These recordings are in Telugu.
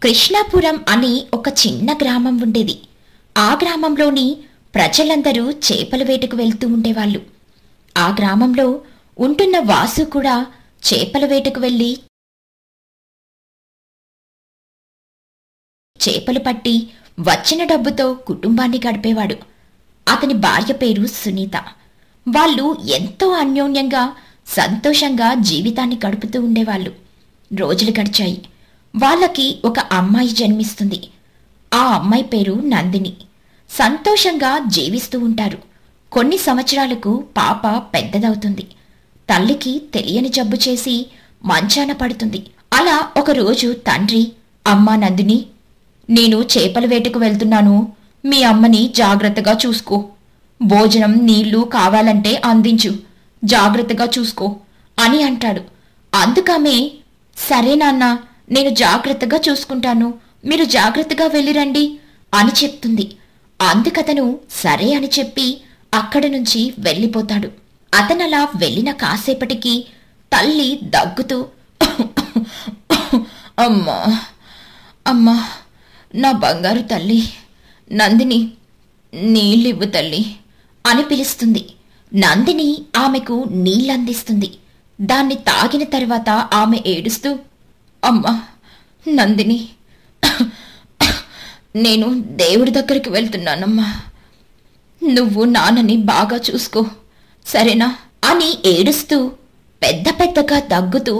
కృష్ణాపురం అని ఒక చిన్న గ్రామం ఉండేది ఆ గ్రామంలోని ప్రజలందరూ చేపల వేటకు వెళ్తూ ఉండేవాళ్ళు ఆ గ్రామంలో ఉంటున్న వాసు కూడా చేపల వేటకు వెళ్ళి చేపలు పట్టి వచ్చిన డబ్బుతో కుటుంబాన్ని గడిపేవాడు అతని భార్య పేరు సునీత వాళ్ళు ఎంతో అన్యోన్యంగా సంతోషంగా జీవితాన్ని గడుపుతూ ఉండేవాళ్ళు రోజులు గడిచాయి వాళ్ళకి ఒక అమ్మాయి జన్మిస్తుంది ఆ అమ్మాయి పేరు నందిని సంతోషంగా జీవిస్తూ ఉంటారు కొన్ని సంవత్సరాలకు పాప పెద్దదవుతుంది తల్లికి తెలియని జబ్బు చేసి మంచాన పడుతుంది అలా ఒకరోజు తండ్రి అమ్మా నందిని నేను చేపల వేటకు వెళ్తున్నాను మీ అమ్మని జాగ్రత్తగా చూసుకో భోజనం నీళ్లు కావాలంటే అందించు జాగ్రత్తగా చూసుకో అని అంటాడు అందుకమే సరే నాన్న నేను జాగ్రత్తగా చూసుకుంటాను మీరు జాగ్రత్తగా వెళ్ళిరండి అని చెప్తుంది అందుకతను సరే అని చెప్పి అక్కడి నుంచి వెళ్ళిపోతాడు అతనలా వెళ్ళిన కాసేపటికి తల్లి దగ్గుతూ అమ్మా అమ్మా నా బంగారు తల్లి నందిని నీళ్ళివ్వు తల్లి అని పిలుస్తుంది నందిని ఆమెకు నీళ్ళందిస్తుంది దాన్ని తాగిన తర్వాత ఆమె ఏడుస్తూ అమ్మా నందిని నేను దేవుడి దగ్గరికి వెళ్తున్నానమ్మా నువ్వు నాన్నని బాగా చూసుకో సరేనా అని ఏడుస్తూ పెద్ద పెద్దగా దగ్గుతూ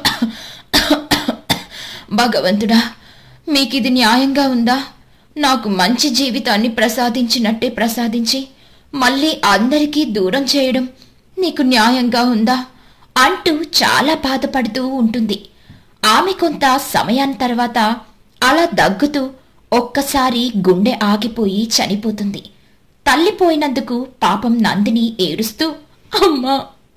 భగవంతుడా మీకిది న్యాయంగా ఉందా నాకు మంచి జీవితాన్ని ప్రసాదించినట్టే ప్రసాదించి మళ్ళీ అందరికీ దూరం చేయడం నీకు న్యాయంగా ఉందా అంటూ చాలా బాధపడుతూ ఉంటుంది ఆమె కొంత సమయాన్ని తర్వాత అలా దగ్గుతూ ఒక్కసారి గుండె ఆగిపోయి చనిపోతుంది తల్లిపోయినందుకు పాపం నందిని ఏడుస్తూ అమ్మా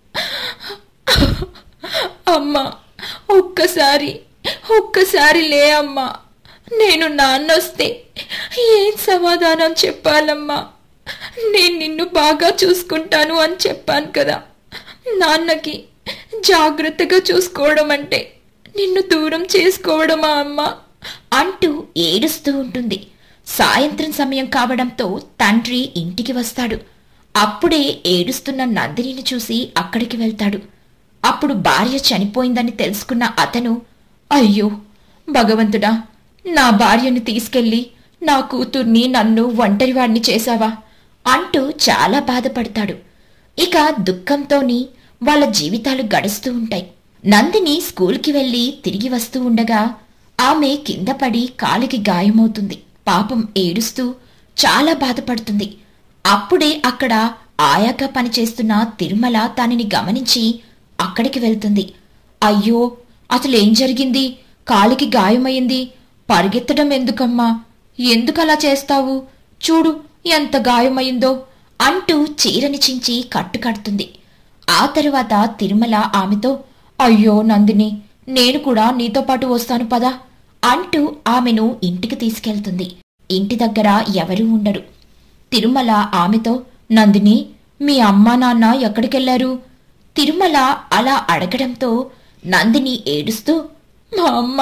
అమ్మా ఒక్కసారి ఒక్కసారి లే అమ్మా నేను నాన్నొస్తే ఏం సమాధానం చెప్పాలమ్మా నేను నిన్ను బాగా చూసుకుంటాను అని చెప్పాను కదా నాన్నకి జాగ్రత్తగా చూసుకోవడం అంటే నిన్ను దూరం చేసుకోవడమా అమ్మా అంటూ ఏడుస్తూ ఉంటుంది సాయంత్రం సమయం కావడంతో తండ్రి ఇంటికి వస్తాడు అప్పుడే ఏడుస్తున్న నందినిని చూసి అక్కడికి వెళ్తాడు అప్పుడు భార్య చనిపోయిందని తెలుసుకున్న అతను అయ్యో భగవంతుడా నా భార్యను తీసుకెళ్లి నా కూతుర్ని నన్ను ఒంటరివాణ్ణి చేశావా అంటూ చాలా బాధపడతాడు ఇక దుఃఖంతోని వాళ్ళ జీవితాలు గడుస్తూ ఉంటాయి నందిని స్కూల్కి వెళ్లి తిరిగి వస్తూ ఉండగా ఆమె కింద పడి కాలికి గాయమవుతుంది పాపం ఏడుస్తూ చాలా బాధపడుతుంది అప్పుడే అక్కడ ఆయాగా పనిచేస్తున్న తిరుమల దానిని గమనించి అక్కడికి వెళ్తుంది అయ్యో అసలేం జరిగింది కాలికి గాయమైంది పరిగెత్తడం ఎందుకమ్మా ఎందుకలా చేస్తావు చూడు ఎంత గాయమైందో అంటూ చీరని చించి కట్టు కడుతుంది ఆ తరువాత తిరుమల ఆమెతో అయ్యో నందిని నేను కూడా నీతో పాటు వస్తాను పదా అంటూ ఆమెను ఇంటికి తీసుకెళ్తుంది ఇంటి దగ్గర ఎవరూ ఉండరు తిరుమల ఆమెతో నందిని మీ అమ్మా నాన్న ఎక్కడికెళ్లారు తిరుమల అలా అడగడంతో నందిని ఏడుస్తూ మా అమ్మ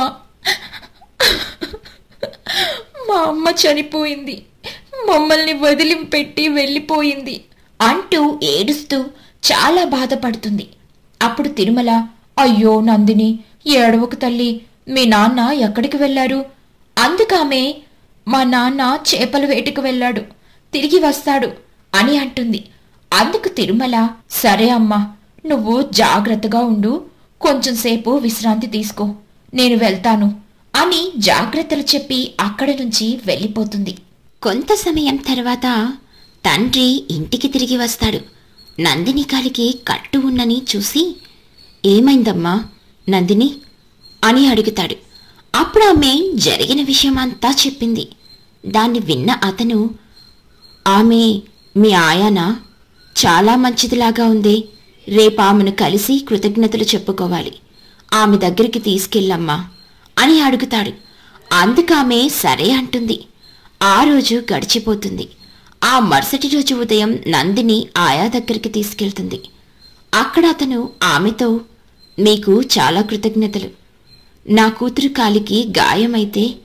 మా అమ్మ చనిపోయింది మమ్మల్ని వదిలిపెట్టి వెళ్ళిపోయింది అంటూ ఏడుస్తూ చాలా బాధపడుతుంది అప్పుడు తిరుమల అయ్యో నందిని ఏడవకు తల్లి మీ నాన్న ఎక్కడికి వెళ్ళారు అందుకామె మా నాన్న చేపల వేటకు వెళ్ళాడు తిరిగి వస్తాడు అని అంటుంది అందుకు తిరుమల సరే అమ్మా నువ్వు జాగ్రత్తగా ఉండు కొంచెంసేపు విశ్రాంతి తీసుకో నేను వెళ్తాను అని జాగ్రత్తలు చెప్పి అక్కడి నుంచి వెళ్ళిపోతుంది కొంత సమయం తర్వాత తండ్రి ఇంటికి తిరిగి వస్తాడు నందిని కాలికి కట్టు ఉన్నని చూసి ఏమైందమ్మా నందిని అని అడుగుతాడు అప్పుడు ఆమె జరిగిన విషయమంతా చెప్పింది దాన్ని విన్న అతను ఆమె మీ ఆయానా చాలా మంచిదిలాగా ఉంది రేపు ఆమెను కలిసి కృతజ్ఞతలు చెప్పుకోవాలి ఆమె దగ్గరికి తీసుకెళ్ళమ్మా అని అడుగుతాడు అందుకామె సరే అంటుంది ఆ రోజు గడిచిపోతుంది ఆ మరుసటి రోజు ఉదయం నందిని ఆయా దగ్గరికి తీసుకెళ్తుంది అక్కడ అతను ఆమెతో మీకు చాలా కృతజ్ఞతలు నా కూతురు కాలికి గాయమైతే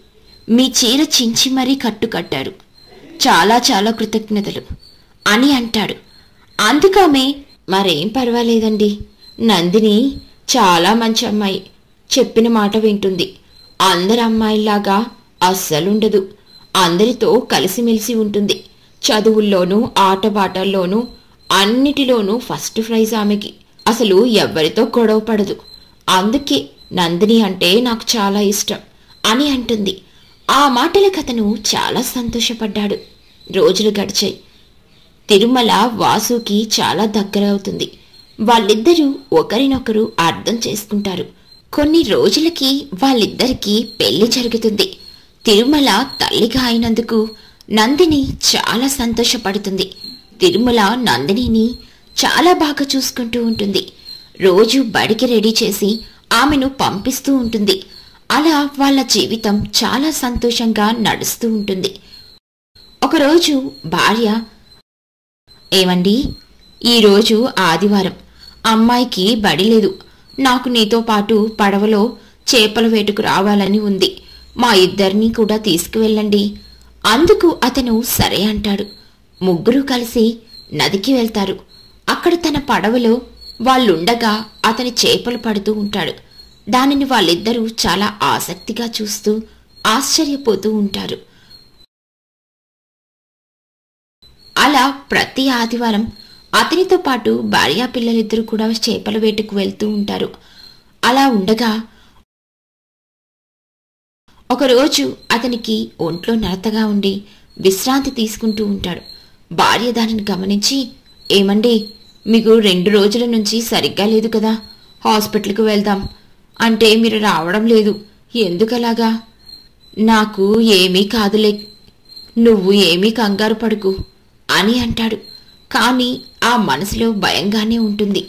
మీ చీర చించి మరీ కట్టు కట్టారు చాలా చాలా కృతజ్ఞతలు అని అంటాడు అందుకామె మరేం పర్వాలేదండి నందిని చాలా మంచి అమ్మాయి చెప్పిన మాట వింటుంది అందరి అమ్మాయిలాగా అస్సలుండదు అందరితో కలిసిమెలిసి ఉంటుంది చదువుల్లోనూ ఆటపాటల్లోనూ అన్నిటిలోనూ ఫస్ట్ ప్రైజ్ ఆమెకి అసలు ఎవ్వరితో గొడవ పడదు అందుకే నందిని అంటే నాకు చాలా ఇష్టం అని అంటుంది ఆ మాటలకు అతను చాలా సంతోషపడ్డాడు రోజులు గడిచాయి తిరుమల వాసుకి చాలా దగ్గర అవుతుంది వాళ్ళిద్దరూ ఒకరినొకరు అర్థం చేసుకుంటారు కొన్ని రోజులకి వాళ్ళిద్దరికీ పెళ్లి జరుగుతుంది తిరుమల తల్లిగా అయినందుకు నందిని చాలా సంతోషపడుతుంది తిరుమల నందినిని చాలా బాగా చూసుకుంటూ ఉంటుంది రోజు బడికి రెడీ చేసి ఆమెను పంపిస్తూ ఉంటుంది అలా వాళ్ళ జీవితం చాలా సంతోషంగా నడుస్తూ ఉంటుంది ఒకరోజు భార్య ఏమండి ఈరోజు ఆదివారం అమ్మాయికి బడి లేదు నాకు నీతో పాటు పడవలో చేపల వేటుకు రావాలని ఉంది మా ఇద్దరిని కూడా తీసుకువెళ్ళండి అందుకు అతను సరే అంటాడు ముగ్గురు కలిసి నదికి వెళ్తారు అక్కడ తన పడవలో వాళ్ళుండగా అతని చేపలు పడుతూ ఉంటాడు దానిని వాళ్ళిద్దరూ చాలా ఆసక్తిగా చూస్తూ ఆశ్చర్యపోతూ ఉంటారు అలా ప్రతి ఆదివారం అతనితో పాటు భార్యా పిల్లలిద్దరూ కూడా చేపల వేటకు వెళ్తూ ఉంటారు అలా ఉండగా ఒకరోజు అతనికి ఒంట్లో నలతగా ఉండి విశ్రాంతి తీసుకుంటూ ఉంటాడు భార్య దానిని గమనించి ఏమండి మీకు రెండు రోజుల నుంచి సరిగ్గా లేదు కదా హాస్పిటల్కి వెళ్దాం అంటే మీరు రావడం లేదు ఎందుకలాగా నాకు ఏమీ కాదులే నువ్వు ఏమీ కంగారు పడుకు అని అంటాడు కాని ఆ మనసులో భయంగానే ఉంటుంది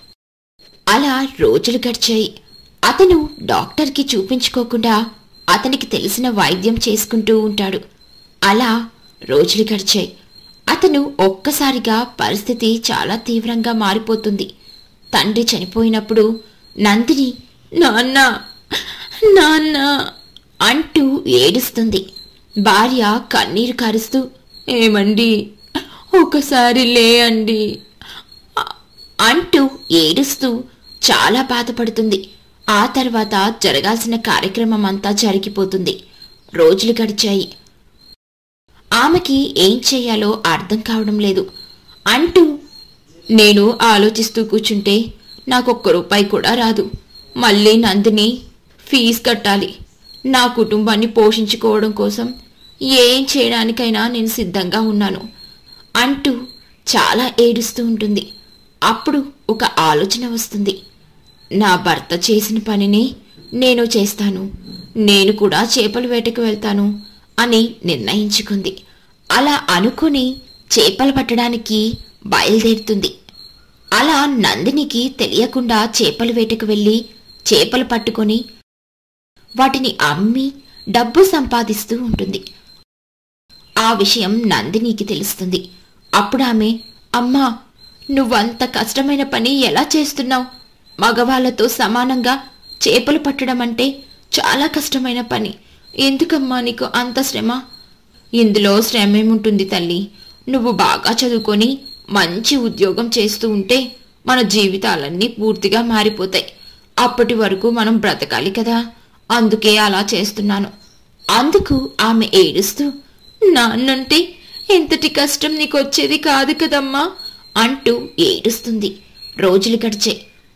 అలా రోజులు గడిచాయి అతను డాక్టర్కి చూపించుకోకుండా అతనికి తెలిసిన వైద్యం చేసుకుంటూ ఉంటాడు అలా రోజులు గడిచాయి అతను ఒక్కసారిగా పరిస్థితి చాలా తీవ్రంగా మారిపోతుంది తండ్రి చనిపోయినప్పుడు నందిని నాన్న నాన్న అంటూ ఏడుస్తుంది భార్య కన్నీరు కారుస్తూ ఏమండి ఒకసారి లే అండి అ- అంటూ ఏడుస్తూ చాలా బాధపడుతుంది ఆ తర్వాత జరగాల్సిన కార్యక్రమం అంతా జరిగిపోతుంది రోజులు గడిచాయి ఆమెకి ఏం చెయ్యాలో అర్థం కావడం లేదు అంటూ నేను ఆలోచిస్తూ కూర్చుంటే నాకు ఒక్క రూపాయి కూడా రాదు మళ్ళీ నందిని ఫీజు కట్టాలి నా కుటుంబాన్ని పోషించుకోవడం కోసం ఏం చేయడానికైనా నేను సిద్ధంగా ఉన్నాను అంటూ చాలా ఏడుస్తూ ఉంటుంది అప్పుడు ఒక ఆలోచన వస్తుంది నా భర్త చేసిన పనిని నేను చేస్తాను నేను కూడా చేపల వేటకు వెళ్తాను అని నిర్ణయించుకుంది అలా అనుకుని చేపలు పట్టడానికి బయలుదేరుతుంది అలా నందినికి తెలియకుండా చేపల వేటకు వెళ్ళి చేపలు పట్టుకొని వాటిని అమ్మి డబ్బు సంపాదిస్తూ ఉంటుంది ఆ విషయం నందినికి తెలుస్తుంది అప్పుడు ఆమె అమ్మా నువ్వంత కష్టమైన పని ఎలా చేస్తున్నావు మగవాళ్లతో సమానంగా చేపలు పట్టడం అంటే చాలా కష్టమైన పని ఎందుకమ్మా నీకు అంత శ్రమ ఇందులో శ్రమ ఏముంటుంది తల్లి నువ్వు బాగా చదువుకొని మంచి ఉద్యోగం చేస్తూ ఉంటే మన జీవితాలన్నీ పూర్తిగా మారిపోతాయి అప్పటి వరకు మనం బ్రతకాలి కదా అందుకే అలా చేస్తున్నాను అందుకు ఆమె ఏడుస్తూ నాన్నంటే ఎంతటి కష్టం నీకు వచ్చేది కాదు కదమ్మా అంటూ ఏడుస్తుంది రోజులు గడిచే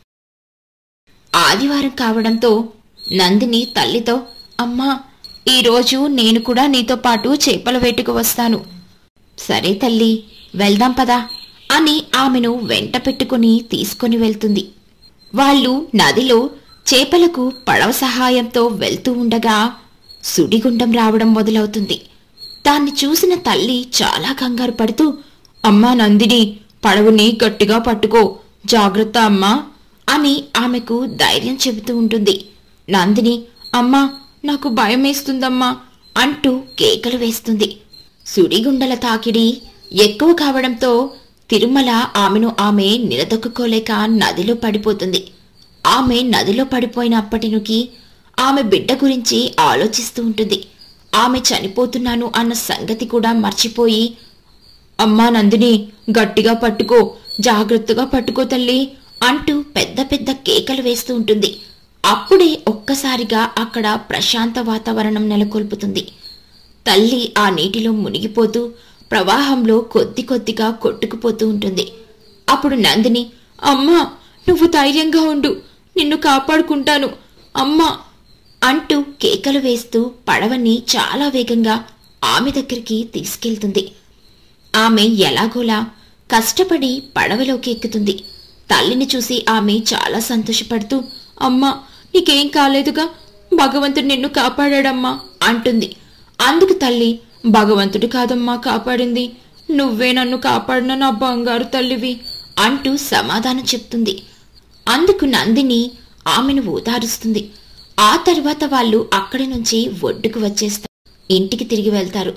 ఆదివారం కావడంతో నందిని తల్లితో అమ్మా ఈరోజు నేను కూడా నీతో పాటు చేపల వేటకు వస్తాను సరే తల్లి వెళ్దాం పదా అని ఆమెను వెంట పెట్టుకుని తీసుకొని వెళ్తుంది వాళ్ళు నదిలో చేపలకు పడవ సహాయంతో వెళ్తూ ఉండగా సుడిగుండం రావడం మొదలవుతుంది దాన్ని చూసిన తల్లి చాలా కంగారు పడుతూ అమ్మా నందిని పడవని గట్టిగా పట్టుకో జాగ్రత్త అమ్మా అని ఆమెకు ధైర్యం చెబుతూ ఉంటుంది నందిని అమ్మా నాకు భయమేస్తుందమ్మా అంటూ కేకలు వేస్తుంది సుడిగుండల తాకిడి ఎక్కువ కావడంతో తిరుమల ఆమెను ఆమె నిలదొక్కుకోలేక నదిలో పడిపోతుంది ఆమె నదిలో పడిపోయినప్పటి నుంచి ఆమె బిడ్డ గురించి ఆలోచిస్తూ ఉంటుంది ఆమె చనిపోతున్నాను అన్న సంగతి కూడా మర్చిపోయి అమ్మా నందిని గట్టిగా పట్టుకో జాగ్రత్తగా పట్టుకో తల్లి అంటూ పెద్ద పెద్ద కేకలు వేస్తూ ఉంటుంది అప్పుడే ఒక్కసారిగా అక్కడ ప్రశాంత వాతావరణం నెలకొల్పుతుంది తల్లి ఆ నీటిలో మునిగిపోతూ ప్రవాహంలో కొద్ది కొద్దిగా కొట్టుకుపోతూ ఉంటుంది అప్పుడు నందిని అమ్మా నువ్వు ధైర్యంగా ఉండు నిన్ను కాపాడుకుంటాను అమ్మా అంటూ కేకలు వేస్తూ పడవని చాలా వేగంగా ఆమె దగ్గరికి తీసుకెళ్తుంది ఆమె ఎలాగోలా కష్టపడి పడవలోకి ఎక్కుతుంది తల్లిని చూసి ఆమె చాలా సంతోషపడుతూ అమ్మా నీకేం కాలేదుగా భగవంతుడు నిన్ను కాపాడాడమ్మా అంటుంది అందుకు తల్లి భగవంతుడు కాదమ్మా కాపాడింది నువ్వే నన్ను కాపాడిన నా బంగారు తల్లివి అంటూ సమాధానం చెప్తుంది అందుకు నందిని ఆమెను ఓదారుస్తుంది ఆ తర్వాత వాళ్ళు అక్కడి నుంచి ఒడ్డుకు వచ్చేస్తారు ఇంటికి తిరిగి వెళ్తారు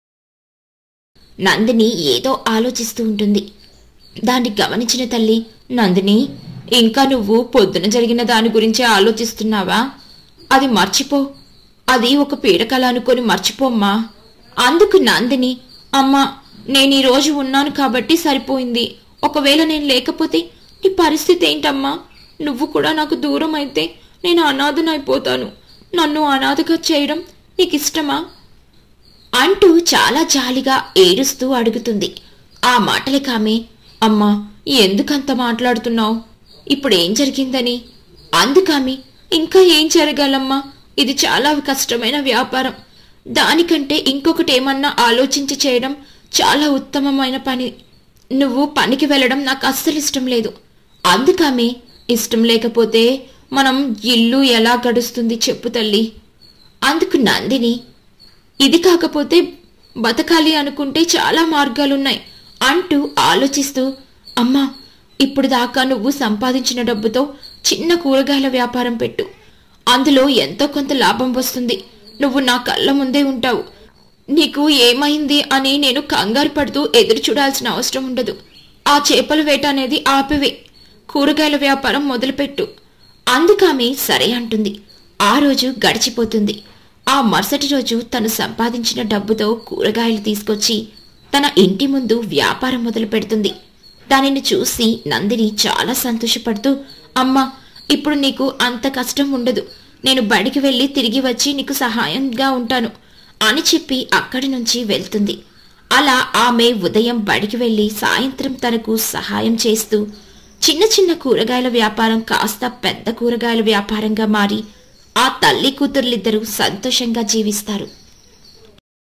నందిని ఏదో ఆలోచిస్తూ ఉంటుంది దాన్ని గమనించిన తల్లి నందిని ఇంకా నువ్వు పొద్దున జరిగిన దాని గురించే ఆలోచిస్తున్నావా అది మర్చిపో అది ఒక పీడకల అనుకొని మర్చిపోమ్మా అందుకు నందిని అమ్మా నేను ఈ రోజు ఉన్నాను కాబట్టి సరిపోయింది ఒకవేళ నేను లేకపోతే నీ పరిస్థితి ఏంటమ్మా నువ్వు కూడా నాకు దూరం అయితే నేను అనాథనైపోతాను నన్ను అనాథగా చేయడం నీకు ఇష్టమా అంటూ చాలా జాలిగా ఏడుస్తూ అడుగుతుంది ఆ మాటలకి ఆమె అమ్మా ఎందుకంత మాట్లాడుతున్నావు ఇప్పుడేం జరిగిందని అందుకామె ఇంకా ఏం జరగాలమ్మా ఇది చాలా కష్టమైన వ్యాపారం దానికంటే ఇంకొకటి ఏమన్నా ఆలోచించి చేయడం చాలా ఉత్తమమైన పని నువ్వు పనికి వెళ్ళడం నాకు అస్సలు ఇష్టం లేదు అందుకామె ఇష్టం లేకపోతే మనం ఇల్లు ఎలా గడుస్తుంది చెప్పు తల్లి అందుకు నందిని ఇది కాకపోతే బతకాలి అనుకుంటే చాలా మార్గాలున్నాయి అంటూ ఆలోచిస్తూ అమ్మా ఇప్పుడు దాకా నువ్వు సంపాదించిన డబ్బుతో చిన్న కూరగాయల వ్యాపారం పెట్టు అందులో ఎంతో కొంత లాభం వస్తుంది నువ్వు నా కళ్ళ ముందే ఉంటావు నీకు ఏమైంది అని నేను కంగారు పడుతూ ఎదురు చూడాల్సిన అవసరం ఉండదు ఆ చేపల వేట అనేది ఆపివే కూరగాయల వ్యాపారం మొదలుపెట్టు అందుకామె సరే అంటుంది ఆ రోజు గడిచిపోతుంది ఆ మరుసటి రోజు తను సంపాదించిన డబ్బుతో కూరగాయలు తీసుకొచ్చి తన ఇంటి ముందు వ్యాపారం మొదలు పెడుతుంది దానిని చూసి నందిని చాలా సంతోషపడుతూ అమ్మా ఇప్పుడు నీకు అంత కష్టం ఉండదు నేను బడికి వెళ్ళి తిరిగి వచ్చి నీకు సహాయంగా ఉంటాను అని చెప్పి అక్కడి నుంచి వెళ్తుంది అలా ఆమె ఉదయం బడికి వెళ్ళి సాయంత్రం తనకు సహాయం చేస్తూ చిన్న చిన్న కూరగాయల వ్యాపారం కాస్త పెద్ద కూరగాయల వ్యాపారంగా మారి ఆ తల్లి కూతుర్లిద్దరూ సంతోషంగా జీవిస్తారు